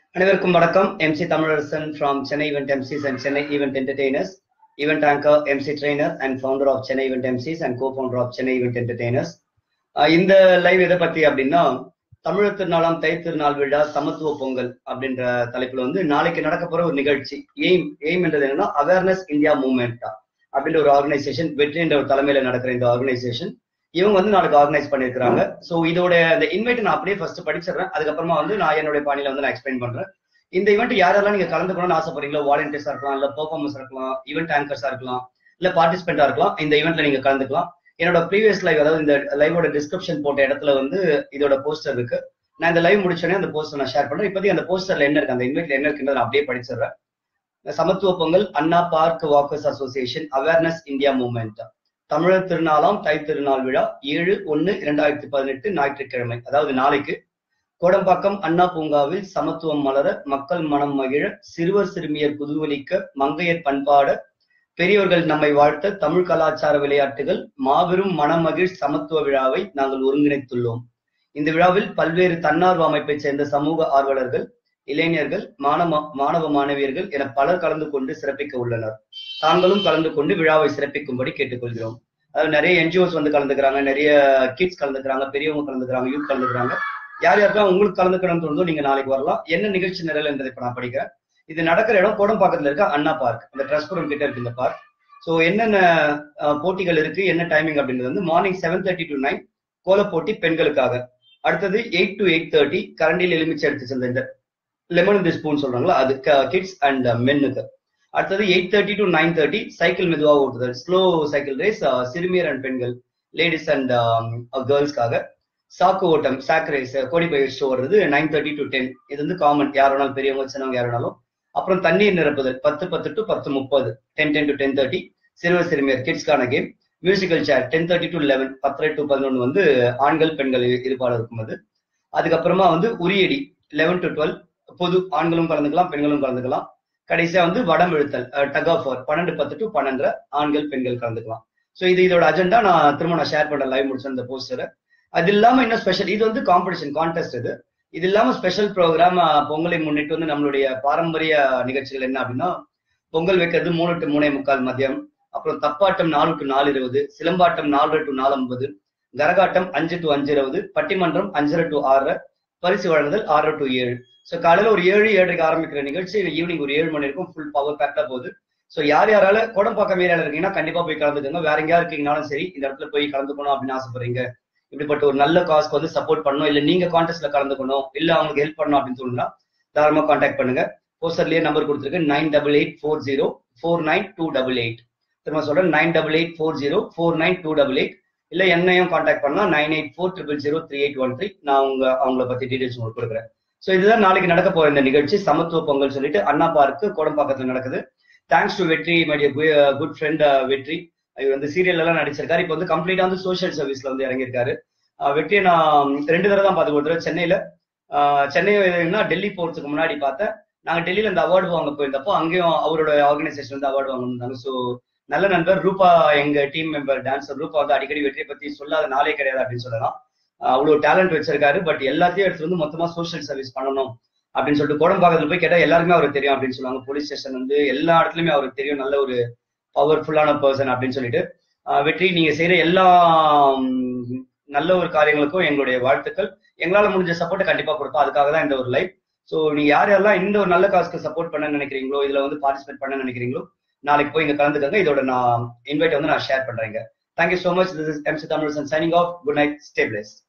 அனைவருக்கும் வணக்கம் MC Tamilarasan from Chennai event MCs and Chennai event entertainers event anchor MC trainer and founder of Chennai event MCs and co founder of Chennai event entertainers இந்த live எதை பத்தி அப்படின்னா தமிழர் திருநாளாம் தை திருநாள் விழா சமத்துவ பொங்கல் அப்படின்ற தலைப்புல வந்து நாளைக்கு நடக்க போற ஒரு நிகழ்ச்சி எய்ம் எய்ம் என்றது என்னன்னா அவேர்னஸ் இந்தியா மூவ்மெண்ட் அப்படின்ற ஒரு ஆர்கனைசேஷன் வெற்றி என்ற ஒரு தலைமையில நடக்கிற இந்த ஆர்கனைசேஷன் இவங்க வந்து நாளைக்கு ஆர்கனைஸ் பண்ணிருக்காங்க சோ இதோட அந்த இன்வைட் நான் அப்படியே ஃபர்ஸ்ட் படிச்சிடுறேன் அதுக்கப்புறமா வந்து நான் என்னுடைய பாணியில வந்து நான் எக்ஸ்பிளைன் பண்றேன் இந்த ஈவெண்ட் யாரெல்லாம் நீங்க கலந்துக்கணும்னு ஆசைப்படுறீங்களோ வாலண்டியர்ஸா இருக்கலாம் இல்ல பெர்ஃபார்மன்ஸ் இருக்கலாம் ஈவெண்ட் ஆங்கர்ஸா இருக்கலாம் இல்ல பார்ட்டிசிபென்டா இருக்கலாம் இந்த ஈவெண்ட்ல நீங்க கலந்துக்கலாம் என்னோட ப்ரீவியஸ் லைவ் அதாவது இந்த லைவோட டிஸ்கிரிப்ஷன் போட்ட இடத்துல வந்து இதோட போஸ்டர் இருக்கு நான் இந்த லைவ் முடிச்சோடனே அந்த போஸ்டர் நான் ஷேர் பண்றேன் இப்போதைக்கு அந்த போஸ்டர்ல என்ன இருக்கு அந்த இன்வைட்ல என்ன இருக்குன்றத நான் அப்படியே படிச்சிடுறேன் சமத்துவ Pongal Anna park walkers association awareness India movement தமிழர் திருநாளாம் தை திருநாள் விழா ஏழு ஒன்னு இரண்டாயிரத்தி பதினெட்டு ஞாயிற்றுக்கிழமை அதாவது நாளைக்கு கோடம்பாக்கம் அண்ணா பூங்காவில் சமத்துவம் மலர மக்கள் மனம் மகிழ சிறுவர் சிறுமியர் புதுவலிக்க மங்கையர் பண்பாட பெரியவர்கள் நம்மை வாழ்த்த தமிழ் கலாச்சார விளையாட்டுகள் மாபெரும் மனமகிழ் சமத்துவ விழாவை நாங்கள் ஒருங்கிணைத்துள்ளோம் இந்த விழாவில் பல்வேறு தன்னார்வ அமைப்பைச் சேர்ந்த சமூக ஆர்வலர்கள் இளைஞர்கள் மாணவ மாணவ மாணவியர்கள் என பலர் கலந்து கொண்டு சிறப்பிக்க உள்ளனர் தாங்களும் கலந்து கொண்டு விழாவை சிறப்பிக்கும்படி கேட்டுக்கொள்கிறோம் அதாவது நிறைய என்ஜிஓஸ் வந்து கலந்துக்கிறாங்க நிறைய கிட்ஸ் கலந்துக்கிறாங்க பெரியவங்க கலந்துக்கிறாங்க யூத் கலந்துக்கிறாங்க யார் யாருக்கா உங்களுக்கு கலந்துக்கணும்னு தோணுதோ நீங்க நாளைக்கு வரலாம் என்ன நிகழ்ச்சி நிரல் என்றதை இப்ப நான் படிக்கிறேன் இது நடக்கிற இடம் கோடம்பாக்கத்துல இருக்க அண்ணா பார்க் அந்த ட்ரஸ்புரம் கிட்ட இருக்கு இந்த பார்க் ஸோ என்னென்ன போட்டிகள் இருக்கு என்ன டைமிங் அப்படின்றது வந்து morning seven thirty to nine கோலப்போட்டி பெண்களுக்காக அடுத்தது எயிட் டு எயிட் தேர்ட்டி கரண்டியில் எலுமிச்சை எடுத்து சென்ற இந்த லெமன் இந்த ஸ்பூன் சொல்றாங்களா அது கிட்ஸ் அண்ட் மென்னுக்கு அடுத்தது eight thirty to nine thirty cycle மெதுவாக ஓட்டுதல் ஸ்லோ சைக்கிள் ரேஸ் சிறுமியர் அண்ட் பெண்கள் லேடிஸ் அண்ட் கேர்ள்ஸ்க்காக சாக்கு ஓட்டம் சாக் ரேஸ் கோடி பை வச்சு ஓடுறது நைன் தேர்ட்டி டு டென் இது வந்து காமன் யார் வேணாலும் பெரியவங்க சின்னவங்க யார் வேணாலும் அப்புறம் தண்ணீர் நிரப்புதல் பத்து பத்து டு பத்து முப்பது ten ten to ten thirty சிறுவர் சிறுமியர் கிட்ஸ்க்கான game musical chair ten thirty to eleven பத்தரை டு பதினொன்று வந்து ஆண்கள் பெண்கள் இருப்பாடு இருக்கும் அது அதுக்கப்புறமா வந்து உரியடி லெவன் டு டுவெல் பொது ஆண்களும் கலந்துக்கலாம் பெண்களும் கலந்துக்கலாம் கடைசியா வந்து வடம் இழுத்தல் டக் ஆஃப் ஓவர் பன்னெண்டு பத்து டு பன்னெண்டரை ஆண்கள் பெண்கள் கலந்துக்கலாம் ஸோ இது இதோட அஜெண்டா நான் திரும்ப நான் ஷேர் பண்ண லைவ் முடிச்ச இந்த போஸ்டரை அது இல்லாம இன்னும் ஸ்பெஷல் இது வந்து காம்படிஷன் கான்டெஸ்ட் இது இது இல்லாம ஸ்பெஷல் ப்ரோக்ராம் பொங்கலை முன்னிட்டு வந்து நம்மளுடைய பாரம்பரிய நிகழ்ச்சிகள் என்ன அப்படின்னா பொங்கல் வைக்கிறது மூணு டு மூணே முக்கால் மதியம் அப்புறம் தப்பாட்டம் நாலு டு நாலு இருபது சிலம்பாட்டம் நாலு டு நாலு ஐம்பது கரகாட்டம் அஞ்சு டு அஞ்சு இருபது பட்டிமன்றம் அஞ்சரை டு ஆறு பரிசு வழங்குதல் ஆறு டு ஏழு ஸோ காலையில ஒரு ஏழு ஏழரைக்கு ஆரம்பிக்கிற நிகழ்ச்சி ஈவினிங் ஒரு ஏழு மணி இருக்கும் ஃபுல் பவர் பேக்டா போகுது ஸோ யார் யாரால கோடம்பாக்கம் ஏரியால இருக்கீங்கன்னா கண்டிப்பா போய் கலந்துக்கோங்க வேற எங்கேயா இருக்கீங்கனாலும் சரி இந்த இடத்துல போய் கலந்துக்கணும் அப்படின்னு ஆசைப்படுறீங்க இப்படிப்பட்ட ஒரு நல்ல காஸ்க்கு வந்து சப்போர்ட் பண்ணணும் இல்ல நீங்க கான்டெஸ்ட்ல கலந்துக்கணும் இல்ல அவங்களுக்கு ஹெல்ப் பண்ணணும் அப்படின்னு தோணுனா தாராளமா கான்டாக்ட் பண்ணுங்க போஸ்டர்லயே நம்பர் கொடுத்துருக்கு nine double eight four zero four nine two double eight திரும்ப சொல்றேன் nine double eight four zero four nine two double eight இல்ல என்னையும் கான்டாக்ட் பண்ணலாம் nine eight four triple zero three eight one three நான் உங்க அவங்கள பத்தி டீடைல்ஸ் உங்களுக்கு கொடுக்குறேன் ஸோ இதுதான் நாளைக்கு நடக்க போற இந்த நிகழ்ச்சி சமத்துவ பொங்கல் சொல்லிட்டு அண்ணா பார்க்கு கோடம்பாக்கத்துல நடக்குது thanks to Vetri my dear good friend Vetri இவர் வந்து சீரியல் எல்லாம் நடிச்சிருக்காரு இப்போ வந்து கம்ப்ளீட்டா வந்து சோஷியல் சர்வீஸ்ல வந்து இறங்கியிருக்காரு வெற்றியை நான் ரெண்டு தடவை தான் பார்த்து ஒரு தடவை சென்னையில சென்னை டெல்லி போறதுக்கு முன்னாடி பார்த்தேன் நாங்க டெல்லியில இந்த அவார்டு வாங்க போயிருந்தப்போ அங்கேயும் அவரோட ஆர்கனைசேஷன் வந்து அவார்டு வாங்கியிருந்தாங்க ஸோ நல்ல நண்பர் ரூபா எங்க டீம் மெம்பர் டான்சர் ரூபா வந்து அடிக்கடி வெற்றியை பத்தி சொல்லாத நாளே கிடையாது அப்படின்னு சொல்லலாம் அவ்வளவு டேலண்ட் வச்சிருக்காரு பட் எல்லாத்தையும் எடுத்து வந்து மொத்தமா சோஷியல் சர்வீஸ் பண்ணணும் அப்படின்னு சொல்லிட்டு கோடம்பாக்கத்துல போய் கேட்டா எல்லாருமே அவருக்கு தெரியும் அப்படின்னு சொல்லுவாங்க போலீஸ் ஸ்டேஷன் வந்து எல்லா இடத்துலயுமே அவருக்கு தெரியும் நல்ல ஒரு பவர்ஃபுல்லான பர்சன் அப்படின்னு சொல்லிட்டு வெற்றி நீங்க செய்யற எல்லா நல்ல ஒரு காரியங்களுக்கும் எங்களுடைய வாழ்த்துக்கள் எங்களால முடிஞ்ச சப்போர்ட்டை கண்டிப்பா கொடுப்போம் அதுக்காக தான் இந்த ஒரு லைவ் ஸோ நீங்க யார் யாரெல்லாம் இந்த ஒரு நல்ல காசுக்கு சப்போர்ட் பண்ண நினைக்கிறீங்களோ இதுல வந்து பார்ட்டிசிபேட் பண்ண நினைக்கிறீங்களோ நாளைக்கு போய் இங்க கலந்துக்கங்க இதோட நான் இன்வைட் வந்து நான் ஷேர் பண்றேங்க thank you so much this is MC Tamil signing off good night stay place